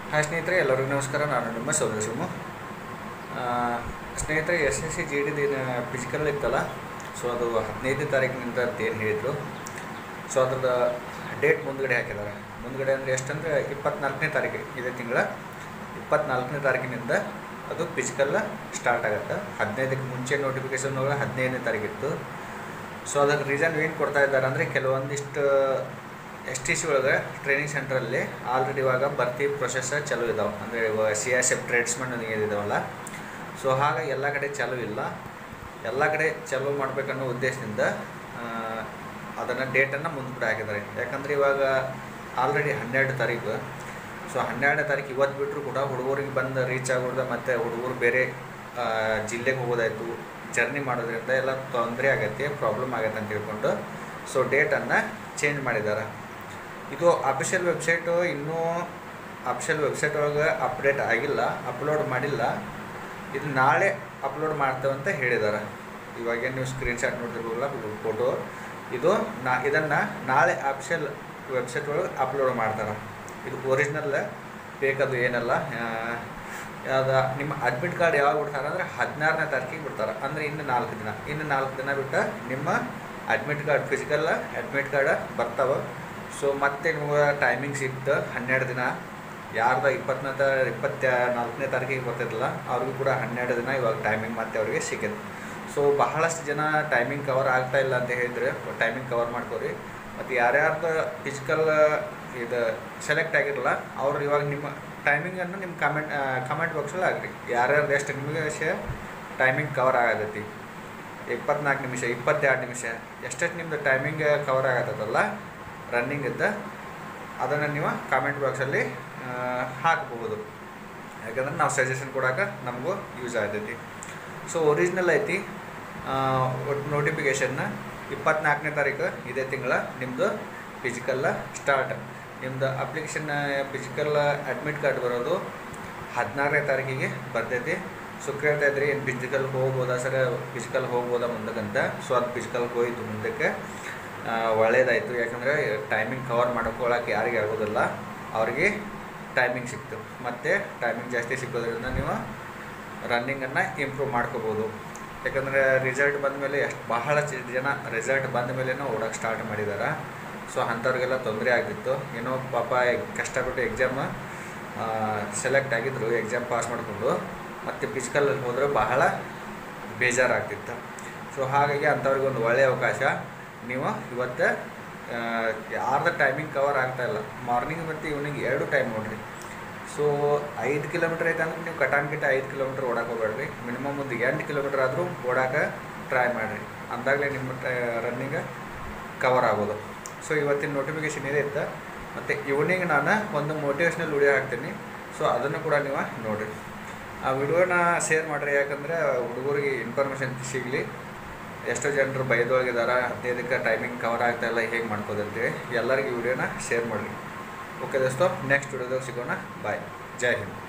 hi ಸ್ನೇಹಿತರೆ ಎಲ್ಲರಿಗೂ ನಮಸ್ಕಾರ ನಾನು ನಿಮ್ಮ ಸೌರಶಿವಮು ಸ್ನೇಹಿತರೆ ಎಸ್ ಎಸ್ ಸಿ ಜಿ ಡಿದು ಫಿಸಿಕಲ್ ಇತ್ತಲ್ಲ ಸೊ ಅದು ಹದಿನೈದನೇ ತಾರೀಕಿನಿಂದ ಅಂತ ಏನು ಹೇಳಿದರು ಸೊ ಅದ್ರದ್ದು ಡೇಟ್ ಮುಂದ್ಗಡೆ ಹಾಕಿದ್ದಾರೆ ಮುಂದ್ಗಡೆ ಅಂದರೆ ಎಷ್ಟಂದರೆ ಇಪ್ಪತ್ನಾಲ್ಕನೇ ತಾರೀಕು ಇದೇ ತಿಂಗಳ ಇಪ್ಪತ್ನಾಲ್ಕನೇ ತಾರೀಕಿನಿಂದ ಅದು ಫಿಸಿಕಲ್ ಸ್ಟಾರ್ಟ್ ಆಗುತ್ತೆ ಹದಿನೈದಕ್ಕೆ ಮುಂಚೆ ನೋಟಿಫಿಕೇಶನ್ ಒಳಗೆ ಹದಿನೈದನೇ ತಾರೀಕಿತ್ತು ಸೊ ಅದಕ್ಕೆ ರೀಸನ್ ಏನು ಕೊಡ್ತಾ ಇದ್ದಾರೆ ಅಂದರೆ ಕೆಲವೊಂದಿಷ್ಟು ಎಸ್ ಟಿ ಸಿ ಒಳಗೆ ಟ್ರೈನಿಂಗ್ ಸೆಂಟ್ರಲ್ಲಿ ಆಲ್ರೆಡಿ ಇವಾಗ ಭರ್ತಿ ಪ್ರೊಸೆಸ್ ಚಾಲೂ ಇದಾವೆ ಅಂದರೆ ಇವಾಗ ಸಿ ಎಸ್ ಎಫ್ ಟ್ರೇಡ್ಸ್ಮನ್ ಏನಿದಾವಲ್ಲ ಸೊ ಹಾಗಾಗಿ ಎಲ್ಲ ಕಡೆ ಚಾಲೂ ಇಲ್ಲ ಎಲ್ಲ ಕಡೆ ಚಾಲೂ ಮಾಡಬೇಕನ್ನೋ ಉದ್ದೇಶದಿಂದ ಅದನ್ನು ಡೇಟನ್ನು ಮುಂದ್ಗಡೆ ಹಾಕಿದ್ದಾರೆ ಯಾಕಂದರೆ ಇವಾಗ ಆಲ್ರೆಡಿ ಹನ್ನೆರಡು ತಾರೀಕು ಸೊ ಹನ್ನೆರಡನೇ ತಾರೀಕು ಇವತ್ತು ಬಿಟ್ಟರು ಕೂಡ ಹುಡುಗರಿಗೆ ಬಂದು ರೀಚ್ ಆಗೋದು ಮತ್ತು ಹುಡುಗರು ಬೇರೆ ಆ, ಜಿಲ್ಲೆಗೆ ಹೋಗೋದಾಯಿತು ಜರ್ನಿ ಮಾಡೋದ್ರಿಂದ ಎಲ್ಲ ತೊಂದರೆ ಆಗತ್ತೆ ಪ್ರಾಬ್ಲಮ್ ಆಗತ್ತೆ ಅಂತ ತಿಳ್ಕೊಂಡು ಸೊ ಡೇಟನ್ನು ಚೇಂಜ್ ಮಾಡಿದ್ದಾರೆ ಇದು ಅಫಿಷಿಯಲ್ ವೆಬ್ಸೈಟು ಇನ್ನೂ ಅಫಿಷಿಯಲ್ ವೆಬ್ಸೈಟ್ ಒಳಗೆ ಅಪ್ಡೇಟ್ ಆಗಿಲ್ಲ ಅಪ್ಲೋಡ್ ಮಾಡಿಲ್ಲ ಇದು ನಾಳೆ ಅಪ್ಲೋಡ್ ಮಾಡ್ತೇವೆ ಅಂತ ಹೇಳಿದ್ದಾರೆ ಇವಾಗೇನು ನೀವು ಸ್ಕ್ರೀನ್ಶಾಟ್ ನೋಡ್ತಿರ್ಬೋದಲ್ಲ ಇದು ಫೋಟೋ ಇದು ನಾ ಇದನ್ನು ನಾಳೆ ಅಫಿಷಿಯಲ್ ವೆಬ್ಸೈಟ್ ಒಳಗೆ ಅಪ್ಲೋಡ್ ಮಾಡ್ತಾರೆ ಇದು ಒರಿಜಿನಲ್ ಬೇಕದು ಏನಲ್ಲ ಯಾವ್ದು ನಿಮ್ಮ ಅಡ್ಮಿಟ್ ಕಾರ್ಡ್ ಯಾವಾಗ ಬಿಡ್ತಾರೆ ಅಂದರೆ ಹದಿನಾರನೇ ತಾರೀಕಿಗೆ ಬಿಡ್ತಾರೆ ಅಂದರೆ ಇನ್ನು ನಾಲ್ಕು ದಿನ ಇನ್ನು ನಾಲ್ಕು ದಿನ ಬಿಟ್ಟು ನಿಮ್ಮ admit card physical admit card ಬರ್ತಾವೆ ಸೊ ಮತ್ತೆ ನಿಮ್ಗೆ ಟೈಮಿಂಗ್ ಸಿಕ್ತು ಹನ್ನೆರಡು ದಿನ ಯಾರ್ದು ಇಪ್ಪತ್ತನೇ ತ ಇಪ್ಪತ್ತ ನಾಲ್ಕನೇ ತಾರೀಕಿಗೆ ಬರ್ತಿದ್ದಿಲ್ಲ ಅವ್ರಿಗೂ ಕೂಡ ಹನ್ನೆರಡು ದಿನ ಇವಾಗ ಟೈಮಿಂಗ್ ಮತ್ತೆ ಅವ್ರಿಗೆ ಸಿಗುತ್ತೆ ಸೊ ಬಹಳಷ್ಟು ಜನ ಟೈಮಿಂಗ್ ಕವರ್ ಆಗ್ತಾ ಇಲ್ಲ ಅಂತ ಹೇಳಿದ್ರೆ ಟೈಮಿಂಗ್ ಕವರ್ ಮಾಡ್ಕೋರಿ ಮತ್ತು ಯಾರ್ಯಾರ್ದು ಫಿಸಿಕಲ್ ಇದು ಸೆಲೆಕ್ಟ್ ಆಗಿರಲ್ಲ ಅವ್ರು ಇವಾಗ ನಿಮ್ಮ ಟೈಮಿಂಗನ್ನು ನಿಮ್ಮ ಕಮೆಂಟ್ ಕಮೆಂಟ್ ಬಾಕ್ಸಲ್ಲಿ ಆಗ್ರಿ ಯಾರ್ಯಾರ್ದು ಎಷ್ಟು ನಿಮಗೆ ಟೈಮಿಂಗ್ ಕವರ್ ಆಗತೈತಿ ಇಪ್ಪತ್ನಾಲ್ಕು ನಿಮಿಷ ಇಪ್ಪತ್ತೆರಡು ನಿಮಿಷ ಎಷ್ಟೆಷ್ಟು ನಿಮ್ಮದು ಟೈಮಿಂಗ್ ಕವರ್ ಆಗತ್ತದಲ್ಲ ರನ್ನಿಂಗ್ ಇದ್ದ ಅದನ್ನು ನೀವು ಕಾಮೆಂಟ್ ಬಾಕ್ಸಲ್ಲಿ ಹಾಕಬಹುದು ಯಾಕಂದ್ರೆ ನಾವು ಸಜೆಷನ್ ಕೊಡೋಕೆ ನಮಗೂ ಯೂಸ್ ಆಗ್ತೈತಿ ಸೊ ಒರಿಜಿನಲ್ ಐತಿ ಒಟ್ಟು ನೋಟಿಫಿಕೇಷನ್ನ ಇಪ್ಪತ್ನಾಲ್ಕನೇ ತಾರೀಕು ಇದೇ ತಿಂಗಳ ನಿಮ್ಮದು ಫಿಸಿಕಲ್ ಸ್ಟಾರ್ಟ್ ನಿಮ್ಮದು ಅಪ್ಲಿಕೇಶನ್ ಫಿಸಿಕಲ್ ಅಡ್ಮಿಟ್ ಕಾರ್ಡ್ ಬರೋದು ಹದಿನಾರನೇ ತಾರೀಕಿಗೆ ಬರ್ತೈತಿ ಸೊ ಕೇಳ್ತಾ ಇದ್ರಿ ಏನು ಫಿಸಿಕಲ್ ಹೋಗ್ಬೋದಾ ಸರ್ ಫಿಸಿಕಲ್ ಹೋಗ್ಬೋದಾ ಮುಂದಕ್ಕಂತ ಸೊ ಅದು ಫಿಸಿಕಲ್ ಹೋಯಿತು ಮುಂದಕ್ಕೆ ಆ, ಒಳ್ಳೇದಾಯಿತು ಯಾಕಂದರೆ ಟೈಮಿಂಗ್ ಕವರ್ ಮಾಡ್ಕೊಳ್ಳೋಕೆ ಯಾರಿಗೆ ಆಗೋದಿಲ್ಲ ಅವ್ರಿಗೆ ಟೈಮಿಂಗ್ ಸಿಕ್ತು ಮತ್ತು ಟೈಮಿಂಗ್ ಜಾಸ್ತಿ ಸಿಕ್ಕೋದ್ರಿಂದ ನೀವು ರನ್ನಿಂಗನ್ನು ಇಂಪ್ರೂವ್ ಮಾಡ್ಕೋಬೋದು ಯಾಕಂದರೆ ರಿಸಲ್ಟ್ ಬಂದ ಮೇಲೆ ಎಷ್ಟು ಬಹಳ ಚಿ- ಜನ ರಿಸಲ್ಟ್ ಬಂದ ಮೇಲೇ ಓಡೋಕೆ ಸ್ಟಾರ್ಟ್ ಮಾಡಿದ್ದಾರೆ ಸೊ ಅಂಥವ್ರಿಗೆಲ್ಲ ತೊಂದರೆ ಆಗ್ತಿತ್ತು ಏನೋ ಪಾಪ ಎ- ಕಷ್ಟಪಟ್ಟು ಎಕ್ಸಾಮ್ ಸೆಲೆಕ್ಟ್ ಆಗಿದ್ರು ಎಕ್ಸಾಮ್ ಪಾಸ್ ಮಾಡಿಕೊಂಡು ಮತ್ತು ಫಿಸಿಕಲಲ್ಲಿ ಹೋದರೆ ಬಹಳ ಬೇಜಾರಾಗ್ತಿತ್ತು ಸೊ ಹಾಗಾಗಿ ಅಂಥವ್ರಿಗೆ ಒಂದು ಒಳ್ಳೆಯ ಅವಕಾಶ ನೀವು ಇವತ್ತು ಯಾರ್ದು ಟೈಮಿಂಗ್ ಕವರ್ ಆಗ್ತಾ ಇಲ್ಲ ಮಾರ್ನಿಂಗ್ ಮತ್ತು ಈವ್ನಿಂಗ್ ಎರಡು ಟೈಮ್ ನೋಡಿರಿ ಸೊ ಐದು ಕಿಲೋಮೀಟ್ರ್ ಐತೆ ಅಂದ್ರೆ ನೀವು ಕಟಾನ್ ಕಿಟ್ಟ ಐದು ಕಿಲೋಮೀಟ್ರ್ ಓಡಕ್ಕೆ ಹೋಗ್ಬೇಡ್ರಿ ಮಿನಿಮಮ್ ಒಂದು ಎಂಟು ಕಿಲೋಮೀಟ್ರ್ ಆದರೂ ಓಡಕ್ಕೆ ಟ್ರೈ ಮಾಡಿರಿ ಅಂದಾಗಲೇ ನಿಮ್ಮ ರನ್ನಿಂಗ್ ಕವರ್ ಆಗೋದು ಸೊ ಇವತ್ತಿನ ನೋಟಿಫಿಕೇಷನ್ ಇದೆ ಇತ್ತು ಮತ್ತು ಈವ್ನಿಂಗ್ ನಾನು ಒಂದು ಮೋಟಿವೇಶ್ನಲ್ ವಿಡಿಯೋ ಹಾಕ್ತೀನಿ ಸೊ ಅದನ್ನು ಕೂಡ ನೀವು ನೋಡಿರಿ ಆ ವಿಡಿಯೋನ ಶೇರ್ ಮಾಡಿರಿ ಯಾಕಂದರೆ ಹುಡುಗರಿಗೆ ಇನ್ಫಾರ್ಮೇಷನ್ ಸಿಗಲಿ ಎಷ್ಟೋ ಜನರು ಬೈದೊಳಗಿದ್ದಾರೆ ಹದಿನೈದಕ್ಕೆ ಟೈಮಿಂಗ್ ಕವರ್ ಆಗ್ತಾ ಇಲ್ಲ ಹೇಗೆ ಮಾಡ್ಕೋದಂತೇಳಿ ಎಲ್ಲರಿಗೂ ಈ ವಿಡಿಯೋನ ಶೇರ್ ಮಾಡಿರಿ ಓಕೆ ದೋಸ್ತೋ ನೆಕ್ಸ್ಟ್ ವಿಡಿಯೋದಾಗ ಸಿಗೋಣ ಬಾಯ್ ಜೈ ಹಿಂದ್